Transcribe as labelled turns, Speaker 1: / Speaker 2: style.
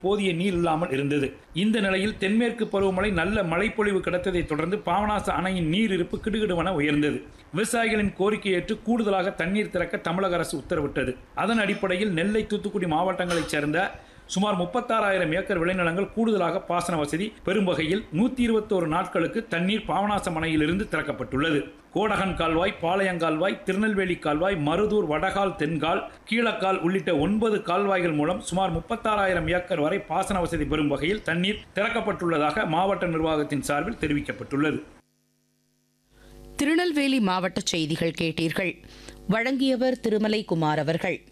Speaker 1: போதிய நீர் இல்லாமல் இருந்தது இந்த நிலையில் தென்மேற்கு பருவமழை நல்ல மழைப்பொழிவு கிடைத்ததைத் தொடர்ந்து பாபநாச அணையின் நீர் இருப்பு கிடுகிடுவென உயர்ந்தது விவசாயிகளின் கோரிக்கை ஏற்று கூடுதலாக தண்ணீர் திறக்க தமிழக அரசு உத்தரவிட்டது அதன் அடிப்படையில் நெல்லை தூத்துக்குடி மாவட்டங்களைச் சேர்ந்த சுமார் முப்பத்தாறாயிரம் ஏக்கர் விளைநிலங்கள் கூடுதலாக பாசன வசதி பெறும் வகையில் நூற்றி இருபத்தோரு நாட்களுக்கு தண்ணீர் பாபநாசம் அணையிலிருந்து திறக்கப்பட்டுள்ளது கோடகன் கால்வாய் பாளையங்கால்வாய் திருநெல்வேலி கால்வாய் மருதூர் வடகால் தென்கால் கீழக்கால் உள்ளிட்ட ஒன்பது கால்வாய்கள் மூலம் சுமார் முப்பத்தாறாயிரம் ஏக்கர் வரை பாசன வசதி பெறும் வகையில் தண்ணீர் திறக்கப்பட்டுள்ளதாக மாவட்ட நிர்வாகத்தின் சார்பில் தெரிவிக்கப்பட்டுள்ளது
Speaker 2: திருநெல்வேலி மாவட்ட செய்திகள் கேட்டீர்கள் வழங்கியவர் திருமலை குமார் அவர்கள்